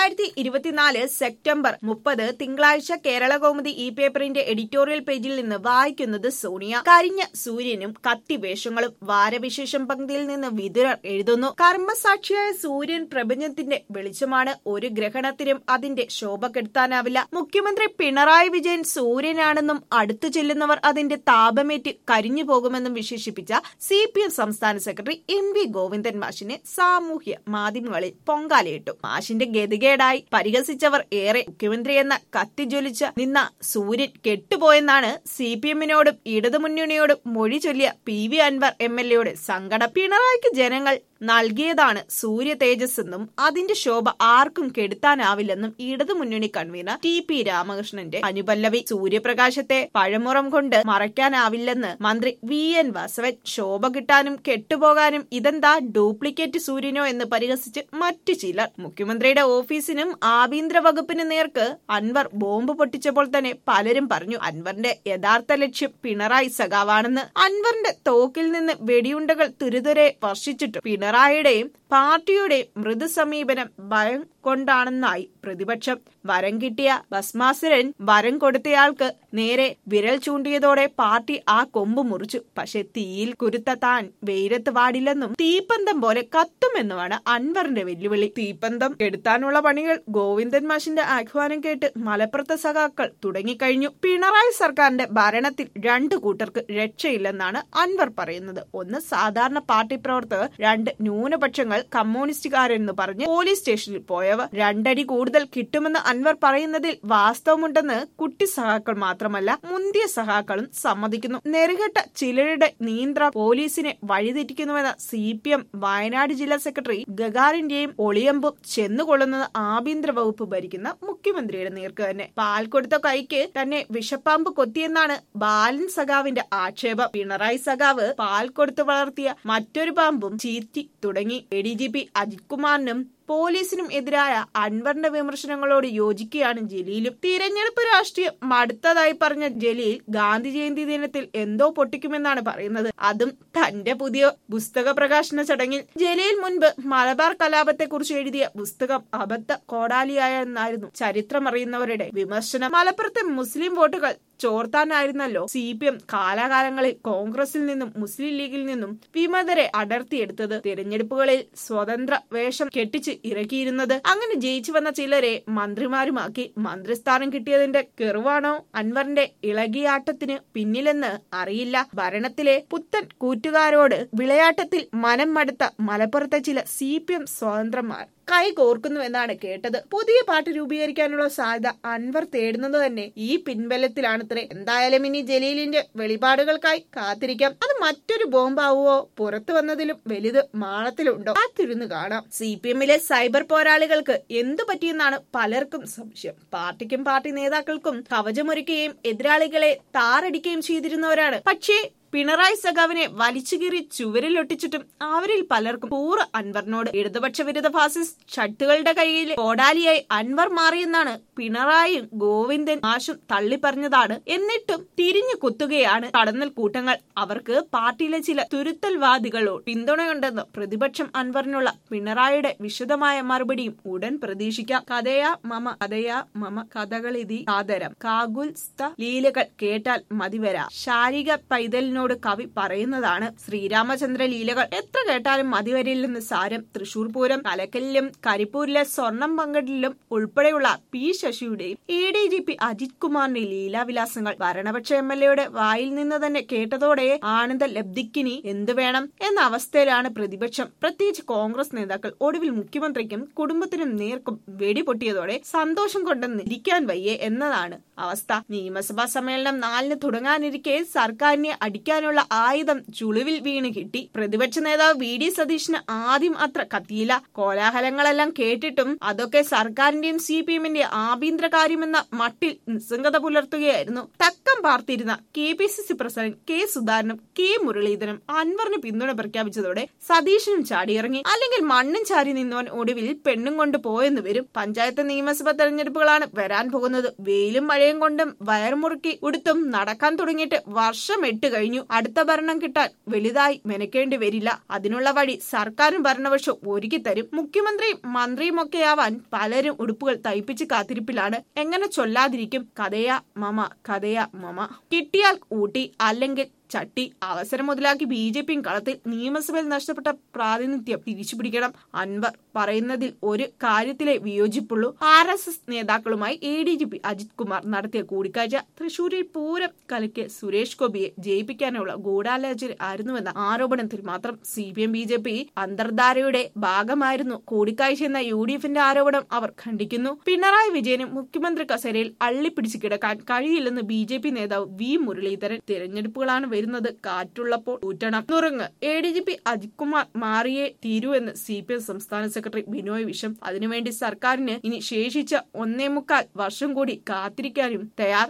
രണ്ടായിരത്തി ഇരുപത്തിനാല് സെപ്റ്റംബർ മുപ്പത് തിങ്കളാഴ്ച കേരള കൗമുദി ഈ പേപ്പറിന്റെ എഡിറ്റോറിയൽ പേജിൽ നിന്ന് വായിക്കുന്നത് സോണിയ കരിഞ്ഞ സൂര്യനും കത്തിവേഷങ്ങളും വാരവിശേഷം പങ്ക്തിയിൽ നിന്ന് വിതുരർ എഴുതുന്നു കർമ്മസാക്ഷിയായ സൂര്യൻ പ്രപഞ്ചത്തിന്റെ വെളിച്ചമാണ് ഒരു ഗ്രഹണത്തിനും അതിന്റെ ശോഭ കെടുത്താനാവില്ല മുഖ്യമന്ത്രി പിണറായി വിജയൻ സൂര്യനാണെന്നും അടുത്തു ചെല്ലുന്നവർ അതിന്റെ താപമേറ്റ് കരിഞ്ഞു പോകുമെന്നും വിശേഷിപ്പിച്ച സി പി എം സംസ്ഥാന സെക്രട്ടറി എം വി ഗോവിന്ദൻ മാഷിനെ സാമൂഹ്യ മാധ്യമങ്ങളിൽ പൊങ്കാലയിട്ടു മാഷിന്റെ ഗതികേടായി പരിഹസിച്ചവർ ഏറെ മുഖ്യമന്ത്രി എന്ന കത്തിജ്വലിച്ച നിന്ന സൂര്യൻ കെട്ടുപോയെന്നാണ് സി പി എമ്മിനോടും ഇടതുമുന്നണിയോടും മൊഴി ചൊല്ലിയ P V Anvar M L എയുടെ സങ്കടം പിണറായിക്ക് ജനങ്ങൾ നൽകിയതാണ് സൂര്യ തേജസ് എന്നും അതിന്റെ ശോഭ ആർക്കും കെടുത്താനാവില്ലെന്നും ഇടതുമുന്നണി കൺവീനർ ടി പി രാമകൃഷ്ണന്റെ അനുപല്ലവി സൂര്യപ്രകാശത്തെ പഴമുറം കൊണ്ട് മറയ്ക്കാനാവില്ലെന്ന് മന്ത്രി വി എൻ വാസവൻ ശോഭ കിട്ടാനും കെട്ടുപോകാനും ഇതെന്താ ഡ്യൂപ്ലിക്കേറ്റ് സൂര്യനോ എന്ന് പരിഹസിച്ച് മറ്റു ചിലർ മുഖ്യമന്ത്രിയുടെ ഓഫീസിനും ആഭ്യന്തര വകുപ്പിന് നേർക്ക് അൻവർ ബോംബ് പൊട്ടിച്ചപ്പോൾ തന്നെ പലരും പറഞ്ഞു അൻവറിന്റെ യഥാർത്ഥ ലക്ഷ്യം പിണറായി സഖാവാണെന്ന് അൻവറിന്റെ തോക്കിൽ നിന്ന് വെടിയുണ്ടകൾ തുരുതുരെ വർഷിച്ചിട്ടും പിണറായിയുടെയും പാർട്ടിയുടെയും മൃദു സമീപനം ഭയം കൊണ്ടാണെന്നായി പ്രതിപക്ഷം വരം കിട്ടിയ ഭസ്മാസുരൻ വരം കൊടുത്തയാൾക്ക് നേരെ വിരൽ ചൂണ്ടിയതോടെ പാർട്ടി ആ കൊമ്പ് മുറിച്ചു പക്ഷെ തീയിൽ കുരുത്ത താൻ വെയിലത്ത് വാടില്ലെന്നും തീപ്പന്തം പോലെ കത്തുമെന്നുമാണ് അൻവറിന്റെ വെല്ലുവിളി തീപ്പന്തം കെടുത്താനുള്ള പണികൾ ഗോവിന്ദൻ മാഷിന്റെ ആഹ്വാനം കേട്ട് മലപ്പുറത്തെ സഖാക്കൾ തുടങ്ങിക്കഴിഞ്ഞു പിണറായി സർക്കാരിന്റെ ഭരണത്തിൽ രണ്ടു കൂട്ടർക്ക് രക്ഷയില്ലെന്നാണ് അൻവർ പറയുന്നത് ഒന്ന് സാധാരണ പാർട്ടി പ്രവർത്തകർ രണ്ട് ന്യൂനപക്ഷങ്ങൾ കമ്മ്യൂണിസ്റ്റുകാരെന്ന് പറഞ്ഞ് പോലീസ് സ്റ്റേഷനിൽ പോയവർ രണ്ടടി കൂടുതൽ കിട്ടുമെന്ന് അൻവർ പറയുന്നതിൽ വാസ്തവമുണ്ടെന്ന് കുട്ടി സഹാക്കൾ മാത്രമല്ല മുന്തിയ സഹാക്കളും സമ്മതിക്കുന്നു നെറുകെട്ട ചിലരുടെ നിയന്ത്ര പോലീസിനെ വഴിതെറ്റിക്കുന്നുവെന്ന സി പി എം വയനാട് ജില്ലാ സെക്രട്ടറി ഗഗാറിന്റെയും ഒളിയമ്പും ചെന്നുകൊള്ളുന്നത് ആഭ്യന്തര വകുപ്പ് ഭരിക്കുന്ന മുഖ്യമന്ത്രിയുടെ നേർക്ക് തന്നെ പാൽ കൊടുത്ത കൈക്ക് തന്നെ വിഷപ്പാമ്പ് കൊത്തിയെന്നാണ് ബാലൻ സഖാവിന്റെ ആക്ഷേപം പിണറായി സഖാവ് പാൽ കൊടുത്തു വളർത്തിയ മറ്റൊരു പാമ്പും ചീറ്റി തുടങ്ങി A D G P Ajith കുമാറിനും പോലീസിനും എതിരായ അൻവറിന്റെ വിമർശനങ്ങളോട് യോജിക്കുകയാണ് ജലീലും തിരഞ്ഞെടുപ്പ് രാഷ്ട്രീയം മടുത്തതായി പറഞ്ഞ ജലീൽ ഗാന്ധി ജയന്തി ദിനത്തിൽ എന്തോ പൊട്ടിക്കുമെന്നാണ് പറയുന്നത് അതും തന്റെ പുതിയ പുസ്തക പ്രകാശന ചടങ്ങിൽ ജലീൽ മുൻപ് മലബാർ കലാപത്തെ കുറിച്ച് എഴുതിയ പുസ്തകം അബദ്ധ കോടാലിയായെന്നായിരുന്നു ചരിത്രമറിയുന്നവരുടെ വിമർശനം മലപ്പുറത്തെ മുസ്ലിം വോട്ടുകൾ ചോർത്താനായിരുന്നല്ലോ സി പി എം കാലാകാലങ്ങളിൽ കോൺഗ്രസിൽ നിന്നും മുസ്ലിം ലീഗിൽ നിന്നും വിമതരെ അടർത്തിയെടുത്തത് തിരഞ്ഞെടുപ്പുകളിൽ സ്വതന്ത്ര വേഷം കെട്ടിച്ച് ഇറക്കിയിരുന്നത് അങ്ങനെ ജയിച്ചു വന്ന ചിലരെ മന്ത്രിമാരുമാക്കി മന്ത്രിസ്ഥാനം കിട്ടിയതിന്റെ കെറുവാണോ അൻവറിന്റെ ഇളകിയാട്ടത്തിന് പിന്നിലെന്ന് അറിയില്ല ഭരണത്തിലെ പുത്തൻ കൂറ്റുകാരോട് വിളയാട്ടത്തിൽ മനം മടുത്ത മലപ്പുറത്തെ ചില സി പി എം സ്വതന്ത്രന്മാർ കൈ കോർക്കുന്നുവെന്നാണ് കേട്ടത് പുതിയ പാർട്ടി രൂപീകരിക്കാനുള്ള സാധ്യത അൻവർ തേടുന്നത് തന്നെ ഈ പിൻബലത്തിലാണത്രേ എന്തായാലും ഇനി ജലീലിന്റെ വെളിപാടുകൾക്കായി കാത്തിരിക്കാം അത് മറ്റൊരു ബോംബാവുമോ പുറത്തു വന്നതിലും വലുത് മാളത്തിലുണ്ടോ കാത്തിരുന്ന് കാണാം സി പി എമ്മിലെ സൈബർ പോരാളികൾക്ക് എന്തു പറ്റിയെന്നാണ് പലർക്കും സംശയം പാർട്ടിക്കും പാർട്ടി നേതാക്കൾക്കും കവചമൊരുക്കുകയും എതിരാളികളെ താറടിക്കുകയും ചെയ്തിരുന്നവരാണ് പക്ഷേ പിണറായി സഖാവിനെ വലിച്ചുകീറി ചുവരിലൊട്ടിച്ചിട്ടും അവരിൽ പലർക്കും പൂർ അൻവറിനോട് ഇടതുപക്ഷ വിരുദ്ധ ഫാസിസ്റ്റ് ഷട്ടുകളുടെ കയ്യിൽ കോടാലിയായി അൻവർ മാറിയെന്നാണ് പിണറായിയും ഗോവിന്ദൻ ആശും തള്ളിപ്പറഞ്ഞതാണ് എന്നിട്ടും തിരിഞ്ഞു കുത്തുകയാണ് കടന്നൽ കൂട്ടങ്ങൾ അവർക്ക് പാർട്ടിയിലെ ചില തുരുത്തൽവാദികളോട് പിന്തുണയുണ്ടെന്ന് പ്രതിപക്ഷം അൻവറിനുള്ള പിണറായിയുടെ വിശദമായ മറുപടിയും ഉടൻ പ്രതീക്ഷിക്കാം കഥയാ മമ കഥയാ മമ കഥകളിതി സാദരം കാകുൽസ്ഥ ലീലകൾ കേട്ടാൽ മതിവരാ ശാരിക പൈതലിനോട് എന്നോട് കവി പറയുന്നതാണ് ശ്രീരാമചന്ദ്ര ലീലകൾ എത്ര കേട്ടാലും മതിവരില്ലെന്ന് സാരം തൃശൂർ പൂരം കലക്കലിലും കരിപ്പൂരിലെ സ്വർണം പങ്കിടലിലും ഉൾപ്പെടെയുള്ള പി ശശിയുടെയും A D G P Ajith കുമാറിന്റെ ലീലാവിലാസങ്ങൾ ഭരണപക്ഷ എം എൽ എയുടെ വായിൽ നിന്ന് തന്നെ കേട്ടതോടെ ആനന്ദ ലബ്ധിക്കിനി എന്തു വേണം എന്ന അവസ്ഥയിലാണ് പ്രതിപക്ഷം പ്രത്യേകിച്ച് കോൺഗ്രസ് നേതാക്കൾ ഒടുവിൽ മുഖ്യമന്ത്രിക്കും കുടുംബത്തിനും നേർക്കും വെടിപൊട്ടിയതോടെ സന്തോഷം കൊണ്ടെന്ന് ഇരിക്കാൻ വയ്യേ എന്നതാണ് അവസ്ഥ നിയമസഭാ സമ്മേളനം നാലിന് തുടങ്ങാനിരിക്കെ സർക്കാരിനെ അടിക്കാനുള്ള ആയുധം ചുളിവിൽ വീണ് കിട്ടി പ്രതിപക്ഷ നേതാവ് വി ഡി സതീഷിന് ആദ്യം അത്ര കത്തിയില്ല കോലാഹലങ്ങളെല്ലാം കേട്ടിട്ടും അതൊക്കെ സർക്കാരിന്റെയും സി പി എമ്മിന്റെ ആഭ്യന്തര കാര്യമെന്ന മട്ടിൽ നിസ്സംഗത പുലർത്തുകയായിരുന്നു തക്കം പാർത്തിരുന്ന K P C C president K സുധാകരനും കെ മുരളീധരനും അൻവറിന് പിന്തുണ പ്രഖ്യാപിച്ചതോടെ സതീശനും ചാടിയിറങ്ങി അല്ലെങ്കിൽ മണ്ണും ചാരി നിന്നവൻ ഒടുവിൽ പെണ്ണും കൊണ്ട് പോയെന്ന് വരും പഞ്ചായത്ത് നിയമസഭാ തെരഞ്ഞെടുപ്പുകളാണ് വരാൻ പോകുന്നത് വെയിലും മഴയും കൊണ്ടും വയറുമുറുക്കി ഉടുത്തും നടക്കാൻ തുടങ്ങിയിട്ട് വർഷം എട്ട് കഴിഞ്ഞു അടുത്ത ഭരണം കിട്ടാൻ വലുതായി മെനക്കേണ്ടി വരില്ല അതിനുള്ള വഴി സർക്കാരും ഭരണപക്ഷവും ഒരുക്കി തരും മുഖ്യമന്ത്രിയും മന്ത്രിയും ഒക്കെ ആവാൻ പലരും ഉടുപ്പുകൾ തയ്പ്പിച്ച് കാത്തിരിപ്പിലാണ് എങ്ങനെ ചൊല്ലാതിരിക്കും കഥയ മമ കഥയ മമ കിട്ടിയാൽ ഊട്ടി അല്ലെങ്കിൽ ചട്ടി അവസരം മുതലാക്കി ബി ജെ പിയും കളത്തിൽ നിയമസഭയിൽ നഷ്ടപ്പെട്ട പ്രാതിനിധ്യം തിരിച്ചുപിടിക്കണം അൻവർ പറയുന്നതിൽ ഒരു കാര്യത്തിലെ വിയോജിപ്പുള്ളൂ ആർ എസ് എസ് നേതാക്കളുമായി A D G P Ajith Kumar നടത്തിയ കൂടിക്കാഴ്ച തൃശൂരിൽ പൂരം കലയ്ക്ക് സുരേഷ് ഗോപിയെ ജയിപ്പിക്കാനുള്ള ഗൂഢാലോചന ആയിരുന്നുവെന്ന ആരോപണത്തിൽ മാത്രം C P M B J P അന്തർധാരയുടെ ഭാഗമായിരുന്നു കൂടിക്കാഴ്ച എന്ന യു ഡി എഫിന്റെ ആരോപണം അവർ ഖണ്ഡിക്കുന്നു പിണറായി വിജയനും മുഖ്യമന്ത്രി കസേരയിൽ അള്ളിപ്പിടിച്ചു കിടക്കാൻ കഴിയില്ലെന്ന് ബി ജെ പി നേതാവ് വി മുരളീധരൻ തിരഞ്ഞെടുപ്പുകളാണ് വരുന്നത് കാറ്റുള്ളപ്പോൾ ഊറ്റണം നുറുങ്ങ് A D G P Ajith Kumar മാറിയേ തീരൂ എന്ന് സി പി എം സംസ്ഥാന സെക്രട്ടറി ബിനോയ് വിഷം അതിനുവേണ്ടി സർക്കാരിന് ഇനി ശേഷിച്ച ഒന്നേ മുക്കാൽ വർഷം കൂടി കാത്തിരിക്കാനും തയ്യാർ